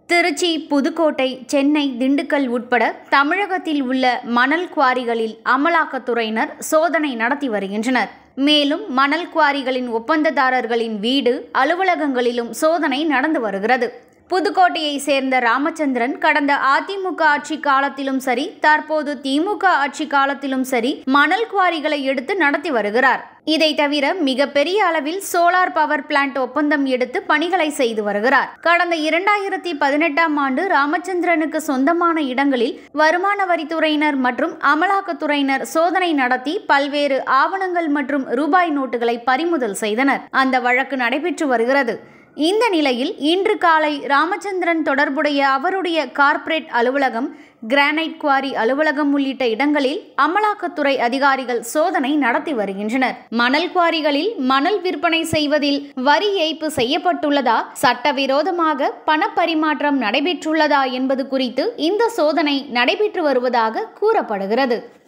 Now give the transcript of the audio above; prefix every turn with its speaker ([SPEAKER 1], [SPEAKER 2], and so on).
[SPEAKER 1] திருச்சி புதுக்கோட்டை சென்னை திண்டுக்கல் உட்பட தமிழகத்தில் உள்ள மணல் குவாரிகளில் அமலாக்கத்துறையினர் சோதனை நடத்தி வருகின்றனர் மேலும் மணல் குவாரிகளின் ஒப்பந்ததாரர்களின் வீடு அலுவலகங்களிலும் சோதனை நடந்து வருகிறது புதுக்கோட்டையை சேர்ந்த ராமச்சந்திரன் கடந்த அதிமுக ஆட்சி காலத்திலும் சரி தற்போது திமுக ஆட்சி காலத்திலும் சரி மணல் குவாரிகளை எடுத்து நடத்தி வருகிறார் இதை தவிர மிகப்பெரிய அளவில் சோலார் பவர் பிளான்ட் ஒப்பந்தம் எடுத்து பணிகளை செய்து வருகிறார் கடந்த இரண்டாயிரத்தி பதினெட்டாம் ஆண்டு ராமச்சந்திரனுக்கு சொந்தமான இடங்களில் வருமான வரித்துறையினர் மற்றும் அமலாக்கத்துறையினர் சோதனை நடத்தி பல்வேறு ஆவணங்கள் மற்றும் ரூபாய் நோட்டுகளை பறிமுதல் செய்தனர் அந்த வழக்கு நடைபெற்று வருகிறது இந்த நிலையில் இன்று காலை ராமச்சந்திரன் தொடர்புடைய அவருடைய கார்ப்பரேட் அலுவலகம் கிரானைட் குவாரி அலுவலகம் உள்ளிட்ட இடங்களில் அமலாக்கத்துறை அதிகாரிகள் சோதனை நடத்தி வருகின்றனர் மணல் குவாரிகளில் மணல் விற்பனை செய்வதில் வரி ஏய்ப்பு செய்யப்பட்டுள்ளதா சட்டவிரோதமாக பணப்பரிமாற்றம் நடைபெற்றுள்ளதா என்பது குறித்து இந்த சோதனை நடைபெற்று வருவதாக கூறப்படுகிறது